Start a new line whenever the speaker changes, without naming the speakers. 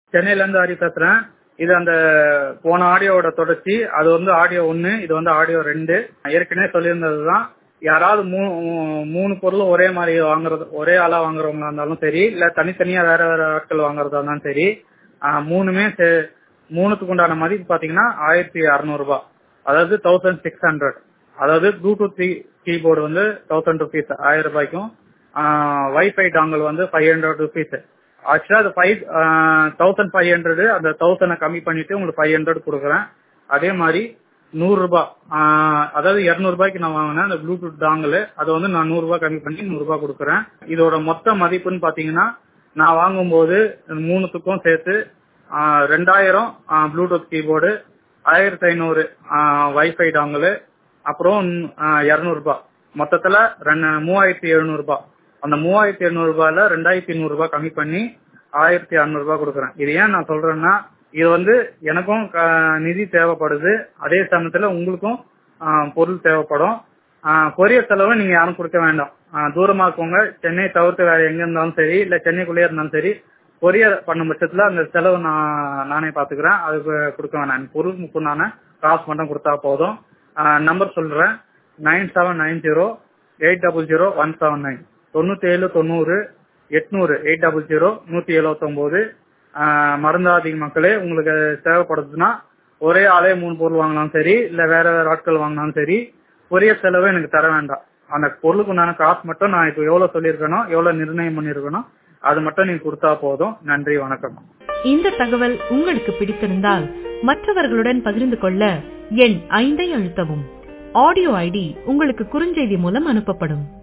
சென்னையில இருந்து ஹரி பேசுறேன் இது அந்த போன ஆடியோவோட தொடர்ச்சி அது வந்து ஆடியோ ஒன்னு இது வந்து ஆடியோ ரெண்டு ஏற்கனவே சொல்லியிருந்ததுதான் யாராவது மூ- மூணு பொருள் ஒரே மாதிரி வாங்குறது ஒரே ஆளா வாங்குறவங்களா இருந்தாலும் சரி இல்ல தனித்தனியா வேற வேற ஆட்கள் வாங்குறதா இருந்தாலும் சரி ஆஹ் மூணுமே சே- மூணுத்துக்கு உண்டான மதிப்பு பாத்தீங்கன்னா ஆயிரத்தி அறுநூறு ரூபாய் அதாவது தௌசண்ட் சிக்ஸ் ஹண்ட்ரட் அதாவது ப்ளூடூத் கீபோர்டு வந்து தௌசண்ட் ருபீஸ் ஆயிரம் ரூபாய்க்கும் வைஃபை டாங்கல் வந்து ஃபைவ் ஹண்ட்ரட் ருபீஸ் ஆக்சுவலா அது ஃபைவ் தௌசண்ட் ஃபைவ் ஹண்ட்ரட் அந்த தௌசண்ட் கம்மி பண்ணிட்டு உங்களுக்கு ஃபைவ் ஹண்ட்ரட் கொடுக்குறேன் அதே மாதிரி நூறு ரூபாய் ஆஹ் அதாவது இருநூறு ரூபாய்க்கு நான் வாங்கினேன் அந்த ப்ளூடூத் டாங்கல் அதை வந்து நான் நூறு ரூபாய் கம்மி பண்ணி நூறு ரூபாய் கொடுக்குறேன் இதோட மொத்த மதிப்புன்னு பாத்தீங்கன்னா நான் வாங்கும்போது இந்த மூணுத்துக்கும் சேர்த்து ஆஹ் ரெண்டாயிரம் ப்ளூடூத் கீபோர்டு ஆயிரத்தி ஐநூறு வைஃபை டாங்கல் அப்புறம் இருநூறு ரூபாய் மொத்தத்துல ரெண்டு மூவாயிரத்தி எழுநூறு ரூபாய் அந்த மூவாயிரத்தி எழுநூறு ரூபாயில ரெண்டாயிரத்தி நூறு ரூபாய் கம்மி பண்ணி ஆயிரத்தி அறுநூறு ரூபாய் கொடுக்குறேன் இது ஏன் நான் சொல்றேன்னா இது வந்து எனக்கும் க- நிதி தேவைப்படுது அதே சமயத்துல உங்களுக்கும் ஆஹ், பொருள் தேவைப்படும் கொரியர் செலவு நீங்க யாரும் கொடுக்க வேண்டாம் ஆஹ், தூரமா இருக்கவங்க சென்னை தவிர்த்து வேற எங்க இருந்தாலும் சரி இல்ல சென்னைக்குள்ளேயே இருந்தாலும் சரி கொரியர் பண்ணும் பட்சத்துல அந்த செலவு நான் நானே பாத்துக்கிறேன் அதுக்கு கொடுக்க வேணாம் எனக்கு பொருளுக்கு உண்டான காசு மட்டும் கொடுத்தா போதும் நம்பர் சொல்றேன் nine seven nine zero eight double zero one seven nine தொண்ணூத்தி ஏழு தொண்ணூறு எட்நூறு எயிட் டபுள் ஜீரோ நூத்தி எழுபத்தி ஒன்பது மருந்தாதி மக்களே உங்களுக்கு தேவைப்படுதுன்னா ஒரே ஆளே மூணு பொருள் வாங்கினாலும் சரி இல்ல வேற வேற ஆட்கள் வாங்கினாலும் சரி கொரியர் செலவு எனக்கு தர வேண்டாம் அந்த பொருளுக்கு உண்டான காசு மட்டும் நான் இப்போ எவ்வளவு சொல்லியிருக்கேனோ எவ்வளவு நிர்ணயம் பண்ணிருக்கேனோ அது மட்டும் நீங்க கொடுத்தா போதும் நன்றி வணக்கம்
இந்த தகவல் உங்களுக்கு பிடித்திருந்தால் மற்றவர்களுடன் பகிர்ந்து கொள்ள எண் ஐந்தை அழுத்தவும் ஆடியோ ஐடி உங்களுக்கு குறுஞ்செய்தி மூலம் அனுப்பப்படும்